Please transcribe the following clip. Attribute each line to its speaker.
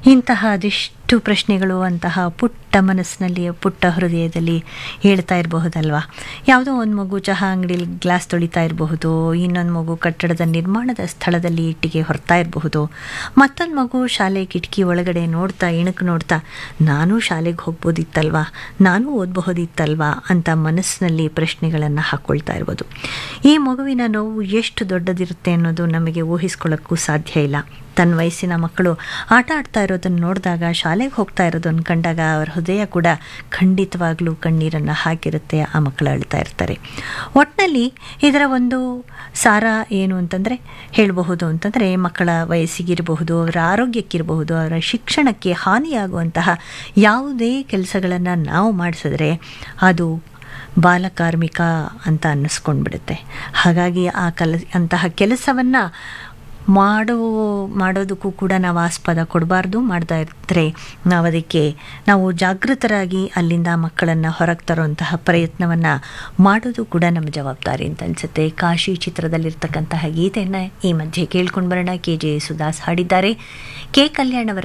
Speaker 1: ಇಂತಹ ಅದೆಷ್ಟು ಪ್ರಶ್ನೆಗಳು ಅಂತಹ ಪುಟ್ಟ ಮನಸ್ಸಿನಲ್ಲಿ ಪುಟ್ಟ ಹೃದಯದಲ್ಲಿ ಹೇಳ್ತಾ ಇರಬಹುದಲ್ವಾ ಯಾವುದೋ ಒಂದು ಮಗು ಚಹಾ ಅಂಗಡಿಲಿ ಗ್ಲಾಸ್ ತೊಳಿತಾ ಇರಬಹುದು ಇನ್ನೊಂದು ಮಗು ಕಟ್ಟಡದ ನಿರ್ಮಾಣದ ಸ್ಥಳದಲ್ಲಿ ಇಟ್ಟಿಗೆ ಹೊರ್ತಾ ಇರಬಹುದು ಮತ್ತೊಂದು ಮಗು ಶಾಲೆ ಕಿಟಕಿ ಒಳಗಡೆ ನೋಡ್ತಾ ಇಣುಕು ನೋಡ್ತಾ ನಾನು ಶಾಲೆಗೆ ಹೋಗ್ಬೋದಿತ್ತಲ್ವಾ ನಾನು ಓದಬಹುದಿತ್ತಲ್ವಾ ಅಂತ ಮನಸ್ಸಿನಲ್ಲಿ ಪ್ರಶ್ನೆಗಳನ್ನು ಹಾಕ್ಕೊಳ್ತಾ ಇರ್ಬೋದು ಈ ಮಗುವಿನ ನೋವು ಎಷ್ಟು ದೊಡ್ಡದಿರುತ್ತೆ ಅನ್ನೋದು ನಮಗೆ ಊಹಿಸ್ಕೊಳ್ಳೋಕ್ಕೂ ಸಾಧ್ಯ ಇಲ್ಲ ತನ್ನ ವಯಸ್ಸಿನ ಮಕ್ಕಳು ಆಟ ಆಡ್ತಾ ಇರೋದನ್ನು ನೋಡಿದಾಗ ಶಾಲೆಗೆ ಹೋಗ್ತಾ ಇರೋದನ್ನು ಕಂಡಾಗ ಅವರ ಹೃದಯ ಕೂಡ ಖಂಡಿತವಾಗ್ಲೂ ಕಣ್ಣೀರನ್ನು ಹಾಕಿರುತ್ತೆ ಆ ಮಕ್ಕಳು ಅಳ್ತಾ ಇರ್ತಾರೆ ಒಟ್ಟಿನಲ್ಲಿ ಇದರ ಒಂದು ಸಾರ ಏನು ಅಂತಂದರೆ ಹೇಳಬಹುದು ಅಂತಂದರೆ ಮಕ್ಕಳ ವಯಸ್ಸಿಗಿರಬಹುದು ಅವರ ಆರೋಗ್ಯಕ್ಕಿರಬಹುದು ಅವರ ಶಿಕ್ಷಣಕ್ಕೆ ಹಾನಿಯಾಗುವಂತಹ ಯಾವುದೇ ಕೆಲಸಗಳನ್ನು ನಾವು ಮಾಡಿಸಿದ್ರೆ ಅದು ಬಾಲಕಾರ್ಮಿಕ ಅಂತ ಅನ್ನಿಸ್ಕೊಂಡ್ಬಿಡುತ್ತೆ ಹಾಗಾಗಿ ಆ ಕಲ ಅಂತಹ ಕೆಲಸವನ್ನು ಮಾಡೋ ಮಾಡೋದಕ್ಕೂ ಕೂಡ ನಾವು ಆಸ್ಪದ ಕೊಡಬಾರ್ದು ಮಾಡ್ತಾ ಇದ್ದರೆ ನಾವು ಅದಕ್ಕೆ ನಾವು ಜಾಗೃತರಾಗಿ ಅಲ್ಲಿಂದ ಮಕ್ಕಳನ್ನು ಹೊರಗೆ ತರುವಂತಹ ಪ್ರಯತ್ನವನ್ನು ಮಾಡೋದು ಕೂಡ ನಮ್ಮ ಜವಾಬ್ದಾರಿ ಅಂತ ಅನಿಸುತ್ತೆ ಕಾಶಿ ಚಿತ್ರದಲ್ಲಿರ್ತಕ್ಕಂತಹ ಗೀತೆಯನ್ನು ಈ ಮಧ್ಯೆ ಕೇಳ್ಕೊಂಡು ಬರೋಣ ಕೆ ಜೆ ಸುದಾಸ್ ಹಾಡಿದ್ದಾರೆ ಕೆ ಕಲ್ಯಾಣ್ ಅವರ